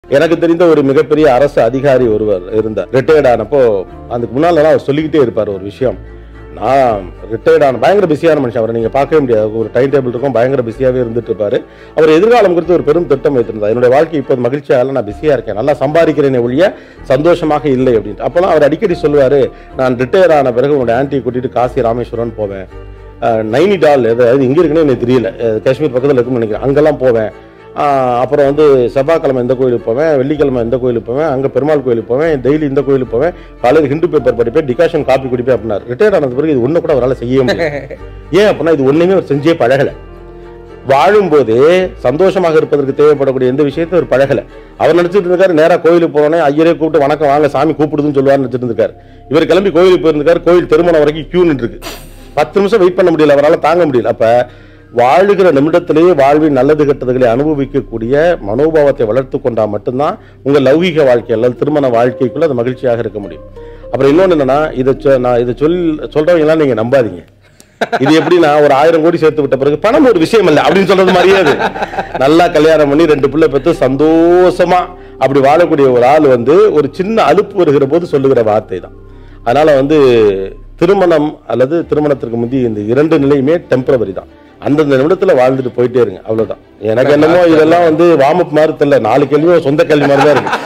எனக்கு தெரிந்த ஒரு மிகப்பெரிய அரசு அதிகாரி ஒருவர் இருந்தார் ரிட்டையர்ட் ஆனப்போ அதுக்கு முன்னாலலாம் அவர் சொல்லிக்கிட்டே இருப்பார் ஒரு விஷயம் நான் ரிட்டையர்ட் ஆன பயங்கர பிஸியான மனுஷன் அவரை நீங்க பார்க்கவே முடியாது ஒரு டைம் டேபிள் இருக்கும் பயங்கர பிஸியாவே இருந்துட்டு இருப்பாரு அவர் எதிர்காலம் குறித்து ஒரு பெரும் திட்டம் வைத்திருந்தார் என்னுடைய வாழ்க்கை இப்போது மகிழ்ச்சியால நான் பிஸியா இருக்கேன் நல்லா சம்பாதிக்கிறேனே ஒழிய சந்தோஷமாக இல்லை அப்படின்ட்டு அப்போலாம் அவர் அடிக்கடி சொல்லுவாரு நான் ரிட்டையர் ஆன பிறகு உங்களுடைய ஆன்ட்டியை கூட்டிட்டு காசி ராமேஸ்வரம் போவேன் அஹ் நைனிடால் எதாவது இங்கே இருக்குன்னு எனக்கு தெரியல அஹ் காஷ்மீர் பக்கத்தில் இருக்குன்னு நினைக்கிறேன் அங்கெல்லாம் போவேன் ஆஹ் அப்புறம் வந்து செவ்வாய்க்கிழமை இந்த கோயிலுக்கு போவேன் வெள்ளிக்கிழமை இந்த கோயிலுக்கு போவேன் அங்கே பெருமாள் கோயிலுக்கு போவேன் டெய்லி இந்த கோயிலுக்கு போவேன் காலையில் ஹிந்து பேப்பர் படிப்பேன் டிகாஷன் காப்பி குடிப்பேன் அப்படின்னாரு ரிட்டையர்ட் ஆனது பிறகு இது ஒன்று கூட அவரால் செய்ய முடியும் ஏன் அப்படின்னா இது ஒன்றுமே அவர் செஞ்சே பழகலை வாழும்போதே சந்தோஷமாக இருப்பதற்கு தேவைப்படக்கூடிய எந்த விஷயத்தையும் அவர் பழகல அவர் நினைச்சிட்டு இருக்காரு நேரா கோயிலுக்கு போனோடனே ஐயரே கூப்பிட்டு வணக்கம் வாங்க சாமி கூப்பிடுதுன்னு சொல்லுவார்னு நினைச்சிட்டு இருக்காரு இவர் கிளம்பி கோயிலுக்கு போயிருக்காரு கோயில் திருமணம் வரைக்கும் கியூ இருக்கு பத்து நிமிஷம் வெயிட் பண்ண முடியல அவரால் தாங்க முடியல அப்ப வாழுகிற நிமிடத்திலேயே வாழ்வின் நல்லது கெட்டதுகளை அனுபவிக்கக்கூடிய மனோபாவத்தை வளர்த்து கொண்டா மட்டும்தான் உங்க லௌகிக வாழ்க்கை அல்லது திருமண வாழ்க்கைக்குள்ள அது மகிழ்ச்சியாக இருக்க முடியும் அப்புறம் இன்னொன்னு என்னன்னா இதை சொ- நான் இதை சொல் சொல்றவங்க எல்லாம் நீங்க நம்பாதீங்க இது எப்படின்னா ஒரு ஆயிரம் கோடி சேர்த்து விட்ட பிறகு பணம் ஒரு விஷயம் இல்ல அப்படின்னு சொல்றது மாதிரியே அது நல்லா கல்யாணம் பண்ணி ரெண்டு பிள்ளை பெற்று சந்தோஷமா அப்படி வாழக்கூடிய ஒரு ஆள் வந்து ஒரு சின்ன அலுப்பு வருகிற போது சொல்லுகிற வார்த்தை தான் அதனால வந்து திருமணம் அல்லது திருமணத்திற்கு முந்தைய இந்த இரண்டு நிலையுமே டெம்பரவரி தான் அந்தந்த நிமிடத்துல வாழ்ந்துட்டு போயிட்டே இருங்க அவ்வளவுதான் எனக்கு என்னமோ இதெல்லாம் வந்து வாமப் மாதிரி தெரியல நாலு கேள்வியும் சொந்த கேள்வி மாதிரி தான் இருக்கு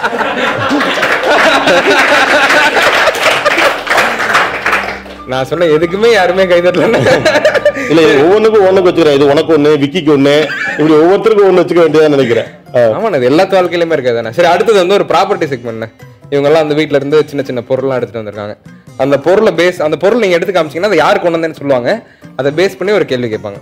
நான் சொன்ன எதுக்குமே யாருமே கைதட்டல இல்ல இது ஒவ்வொன்றுக்கும் ஒண்ணுக்கு வச்சுக்கிறேன் இது உனக்கு ஒண்ணு விக்கிக்கு ஒண்ணு இப்படி ஒவ்வொருத்தருக்கும் ஒண்ணு வச்சுக்க வேண்டியதான் நினைக்கிறேன் ஆ. ஆமா அது எல்லா வாழ்க்கையிலுமே இருக்காது சரி அடுத்தது வந்து ஒரு ப்ராப்பர்ட்டி செக்மெண்ட் இவங்க எல்லாம் அந்த வீட்ல இருந்து சின்ன சின்ன பொருள்லாம் எடுத்துட்டு வந்திருக்காங்க அந்த பொருளை பேஸ் அந்த பொருள் நீங்க எடுத்து காமிச்சீங்கன்னா அதை யார் கொண்டு வந்தேன்னு சொல்லுவாங்க அதை பேஸ் பண்ணி ஒரு கேள்வி கேட்பாங்க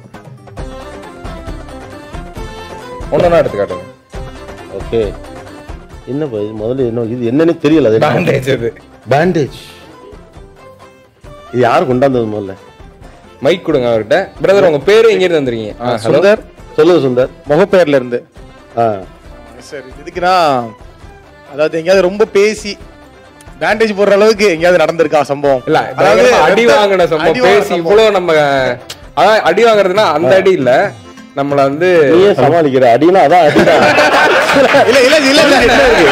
ஒன்னொன்னா எடுத்து காட்டுங்க ஓகே என்ன பா இது முதல்ல என்ன இது என்னன்னு தெரியல அது பேண்டேஜ் அது பேண்டேஜ் இது யாரு கொண்டாந்தது முதல்ல மைக் கொடுங்க அவர்கிட்ட பிரதர் உங்க பேரு எங்க இருந்து வந்திருக்கீங்க ஆ, hello. சுந்தர் சொல்லுங்க சுந்தர் முகப்பெயர்ல இருந்து ஆ சார் இதுக்குன்னா அதாவது எங்கேயாவது ரொம்ப பேசி பேண்டேஜ் போடுற அளவுக்கு எங்கேயாவது நடந்திருக்கா சம்பவம் இல்ல அதாவது பயங்கரமா அடி ரத்த- வாங்கின அடி சம்பவம் வாங்கின பேசி சம்பவம். இவ்வளவு நம்ம அதாவது அடி வாங்குறதுன்னா அந்த அடி இல்ல நம்மள வந்து நீயே சமாளிக்கிற அடினா அதான் அடிதான் இல்ல இல்ல இல்ல இல்ல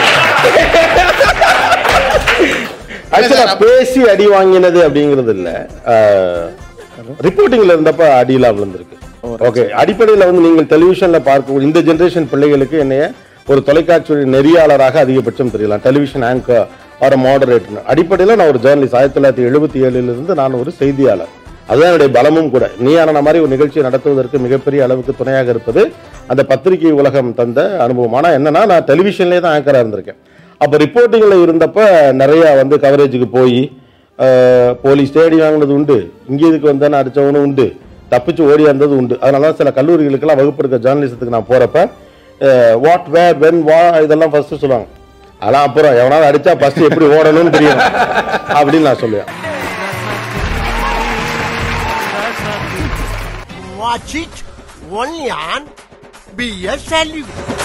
ஆக்சுவலா பேசி அடி வாங்கினது அப்படிங்கிறது இல்ல ரிப்போர்ட்டிங்ல இருந்தப்ப அடியெல்லாம் விழுந்திருக்கு ஓகே அடிப்படையில வந்து நீங்கள் டெலிவிஷன்ல பார்க்க இந்த ஜெனரேஷன் பிள்ளைகளுக்கு என்னைய ஒரு தொலைக்காட்சி நெறியாளராக அதிகபட்சம் தெரியலாம் டெலிவிஷன் ஆங்கர் ஒரு மாடரேட்டர் அடிப்படையில் நான் ஒரு ஜேர்னலிஸ்ட் ஆயிரத்தி தொள்ளாயிரத்தி எழுபத்தி ஏழுல இருந்து நான் ஒரு செய்தியாளர் அதுதான் என்னுடைய பலமும் கூட நீயான மாதிரி ஒரு நிகழ்ச்சியை நடத்துவதற்கு மிகப்பெரிய அளவுக்கு துணையாக இருப்பது அந்த பத்திரிகை உலகம் தந்த அனுபவம் ஆனா என்னன்னா நான் டெலிவிஷன்லேயே தான் ஆங்கரா இருந்திருக்கேன் அப்போ ரிப்போர்ட்டிங்ல இருந்தப்ப நிறைய வந்து கவரேஜுக்கு போய் போலீஸ் தேடி வாங்கினது உண்டு இங்கே இதுக்கு வந்தானே அடிச்சவனும் உண்டு தப்பிச்சு ஓடி வந்தது உண்டு அதனால தான் சில கல்லூரிகளுக்கெல்லாம் வகுப்பு எடுக்க ஜேர்னலிசத்துக்கு நான் போறப்ப வாட் வேர் வென் வா இதெல்லாம் ஃபர்ஸ்ட் சொல்லுவாங்க அதெல்லாம் அப்புறம் எவனாவது அடிச்சா ஃபர்ஸ்ட் எப்படி ஓடணும்னு தெரியும் அப்படின்னு நான் சொல்லுவேன் Watch it only on BSLU.